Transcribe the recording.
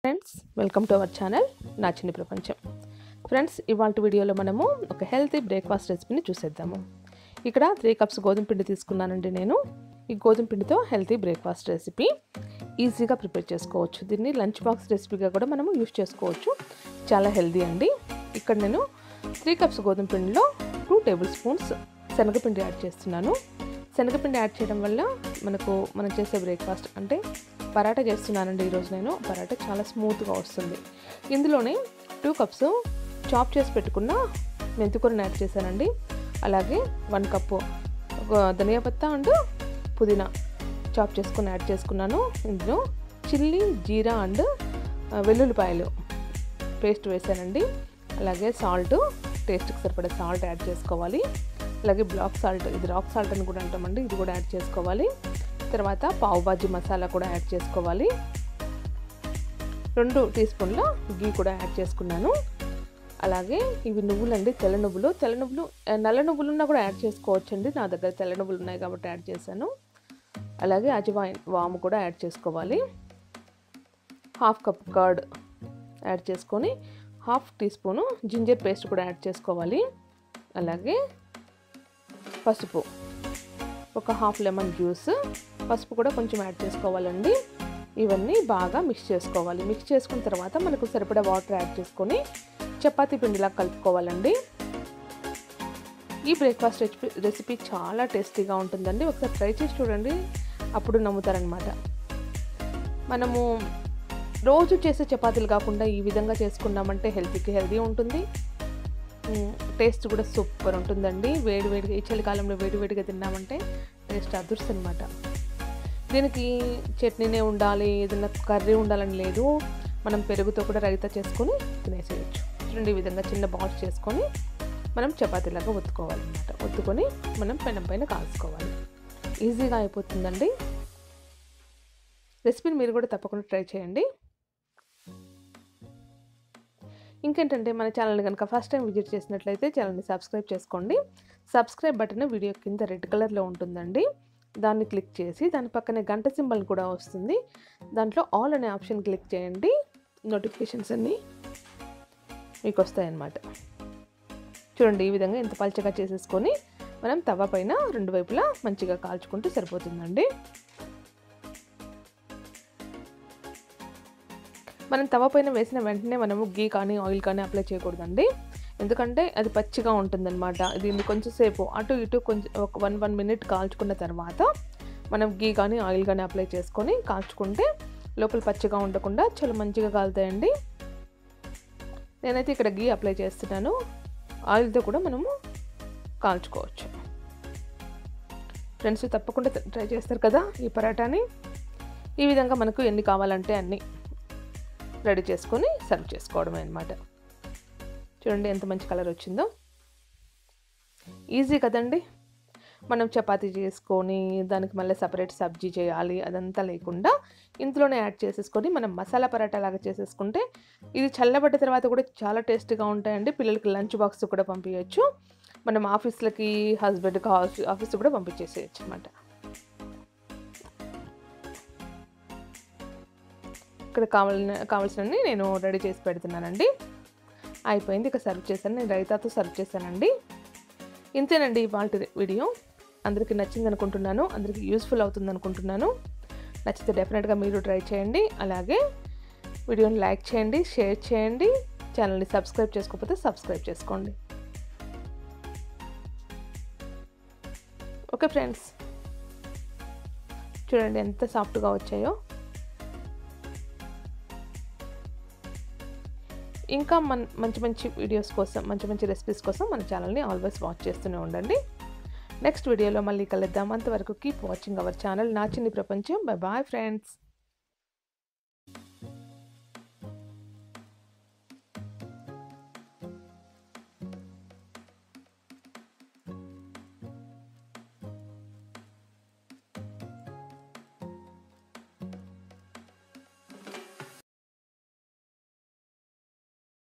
friends welcome to our channel నా చిన్ని ప్రపంచం ఫ్రెండ్స్ ఇవాళ వీడియోలో మనము ఒక హెల్తీ బ్రేక్ఫాస్ట్ రెసిపీని చూసేద్దాము ఇక్కడ త్రీ కప్స్ గోధుమ పిండి తీసుకున్నానండి నేను ఈ గోధుమ పిండితో హెల్తీ బ్రేక్ఫాస్ట్ రెసిపీ ఈజీగా ప్రిపేర్ చేసుకోవచ్చు దీన్ని లంచ్ బాక్స్ రెసిపీగా కూడా మనము యూస్ చేసుకోవచ్చు చాలా హెల్తీ అండి ఇక్కడ నేను త్రీ కప్స్ గోధుమ పిండిలో టూ టేబుల్ స్పూన్స్ శనగపిండి యాడ్ చేస్తున్నాను శనగపిండి యాడ్ చేయడం వల్ల మనకు మనం చేసే బ్రేక్ఫాస్ట్ అంటే పరాటా చేస్తున్నానండి ఈరోజు నేను పరాటా చాలా స్మూత్గా వస్తుంది ఇందులోనే టూ కప్స్ చాప్ చేసి పెట్టుకున్న మెంతికూరని యాడ్ చేశానండి అలాగే వన్ కప్పు ధనియా పత్తా అండ్ పుదీనా చాప్ చేసుకుని యాడ్ చేసుకున్నాను ఇందులో చిల్లీ జీరా అండ్ వెల్లుల్లిపాయలు పేస్ట్ వేసానండి అలాగే సాల్ట్ టేస్ట్కి సరిపడే సాల్ట్ యాడ్ చేసుకోవాలి అలాగే బ్లాక్ సాల్ట్ ఇది రాక్ సాల్ట్ అని కూడా అంటామండి ఇది కూడా యాడ్ చేసుకోవాలి తర్వాత పావు బాజీ మసాలా కూడా యాడ్ చేసుకోవాలి రెండు టీ స్పూన్ల గీ కూడా యాడ్ చేసుకున్నాను అలాగే ఇవి నువ్వులండి తెల్ల నువ్వులు తెల్ల నువ్వులు నల్ల నువ్వులు ఉన్నా కూడా యాడ్ చేసుకోవచ్చండి నా దగ్గర తెల్ల నువ్వులు ఉన్నాయి కాబట్టి యాడ్ చేశాను అలాగే అజవాయిన్ వాము కూడా యాడ్ చేసుకోవాలి హాఫ్ కప్ కర్డ్ యాడ్ చేసుకొని half teaspoon ginger paste కూడా యాడ్ చేసుకోవాలి అలాగే పసుపు ఒక హాఫ్ లెమన్ జ్యూస్ పసుపు కూడా కొంచెం యాడ్ చేసుకోవాలండి ఇవన్నీ బాగా మిక్స్ చేసుకోవాలి మిక్స్ చేసుకున్న తర్వాత మనకు సరిపడా వాటర్ యాడ్ చేసుకొని చపాతీ పిండిలా కలుపుకోవాలండి ఈ బ్రేక్ఫాస్ట్ రెసిపీ రెసిపీ చాలా టేస్టీగా ఉంటుందండి ఒకసారి ట్రై చేసి చూడండి అప్పుడు నమ్ముతారనమాట మనము రోజు చేసే చపాతీలు కాకుండా ఈ విధంగా చేసుకున్నామంటే హెల్తీకి హెల్తీ ఉంటుంది టేస్ట్ కూడా సూపర్ ఉంటుందండి వేడి వేడిగా ఈ చలికాలంలో వేడి వేడిగా తిన్నామంటే టేస్ట్ అదుర్స్ అనమాట దీనికి చట్నీనే ఉండాలి ఏదైనా కర్రీ ఉండాలని లేదు మనం పెరుగుతో కూడా రైతా చేసుకొని తినేసేయచ్చు చూడండి ఈ విధంగా చిన్న బాల్స్ చేసుకొని మనం చపాతీలాగా ఒత్తుకోవాలన్నమాట ఒత్తుకొని మనం పెనం పైన కాల్చుకోవాలి ఈజీగా అయిపోతుందండి రెసిపీని మీరు కూడా తప్పకుండా ట్రై చేయండి ఇంకేంటంటే మన ఛానల్ని కనుక ఫస్ట్ టైం విజిట్ చేసినట్లయితే ఛానల్ని సబ్స్క్రైబ్ చేసుకోండి సబ్స్క్రైబ్ బటన్ వీడియో కింద రెడ్ కలర్లో ఉంటుందండి దాన్ని క్లిక్ చేసి దాని పక్కనే గంట సింబల్ కూడా వస్తుంది దాంట్లో ఆల్ అనే ఆప్షన్ క్లిక్ చేయండి నోటిఫికేషన్స్ అన్నీ మీకు వస్తాయన్నమాట చూడండి ఈ విధంగా ఎంత పల్చగా చేసేసుకొని మనం తవ పైన రెండు వైపులా మంచిగా కాల్చుకుంటే సరిపోతుందండి మనం తవ పైన వేసిన వెంటనే మనము గీ కానీ ఆయిల్ కానీ అప్లై చేయకూడదండి ఎందుకంటే అది పచ్చిగా ఉంటుందన్నమాట దీన్ని కొంచెంసేపు అటు ఇటు కొంచెం ఒక వన్ వన్ మినిట్ కాల్చుకున్న తర్వాత మనం గీ కానీ ఆయిల్ కానీ అప్లై చేసుకొని కాల్చుకుంటే లోపల పచ్చిగా ఉండకుండా చాలా మంచిగా కాలుతాయండి నేనైతే ఇక్కడ గీ అప్లై చేస్తున్నాను ఆయిల్తో కూడా మనము కాల్చుకోవచ్చు ఫ్రెండ్స్ తప్పకుండా ట్రై చేస్తారు కదా ఈ పరాటాని ఈ విధంగా మనకు ఎన్ని కావాలంటే అన్నీ రెడీ చేసుకొని సర్వ్ చేసుకోవడమే అనమాట చూడండి ఎంత మంచి కలర్ వచ్చిందో ఈజీ కదండి మనం చపాతీ చేసుకొని దానికి మళ్ళీ సపరేట్ సబ్జీ చేయాలి అదంతా లేకుండా ఇందులోనే యాడ్ చేసేసుకొని మనం మసాలా పరాటా లాగా చేసేసుకుంటే ఇది చల్లబడ్డ తర్వాత కూడా చాలా టేస్టీగా ఉంటాయండి పిల్లలకి లంచ్ బాక్స్ కూడా పంపించవచ్చు మనం ఆఫీస్లకి హస్బెండ్కి ఆఫీస్ కూడా పంపించేసేయచ్చు అనమాట ఇక్కడ కావాలని కావాల్సినవి నేను రెడీ చేసి పెడుతున్నానండి అయిపోయింది ఇక సర్వ్ చేశాను నేను రైతాతో సర్వ్ చేశానండి ఇంతేనండి ఇవాళ వీడియో అందరికీ నచ్చింది అనుకుంటున్నాను అందరికీ యూస్ఫుల్ అవుతుంది అనుకుంటున్నాను నచ్చితే డెఫినెట్గా మీరు ట్రై చేయండి అలాగే వీడియోని లైక్ చేయండి షేర్ చేయండి ఛానల్ని సబ్స్క్రైబ్ చేసుకోకపోతే సబ్స్క్రైబ్ చేసుకోండి ఓకే ఫ్రెండ్స్ చూడండి ఎంత సాఫ్ట్గా వచ్చాయో ఇంకా మన మంచి మంచి వీడియోస్ కోసం మంచి మంచి రెసిపీస్ కోసం మన ఛానల్ని ఆల్వేస్ వాచ్ చేస్తూనే ఉండండి నెక్స్ట్ వీడియోలో మళ్ళీ కలుద్దాం అంతవరకు కీప్ వాచింగ్ అవర్ ఛానల్ నా చిన్ని ప్రపంచం బై బాయ్ ఫ్రెండ్స్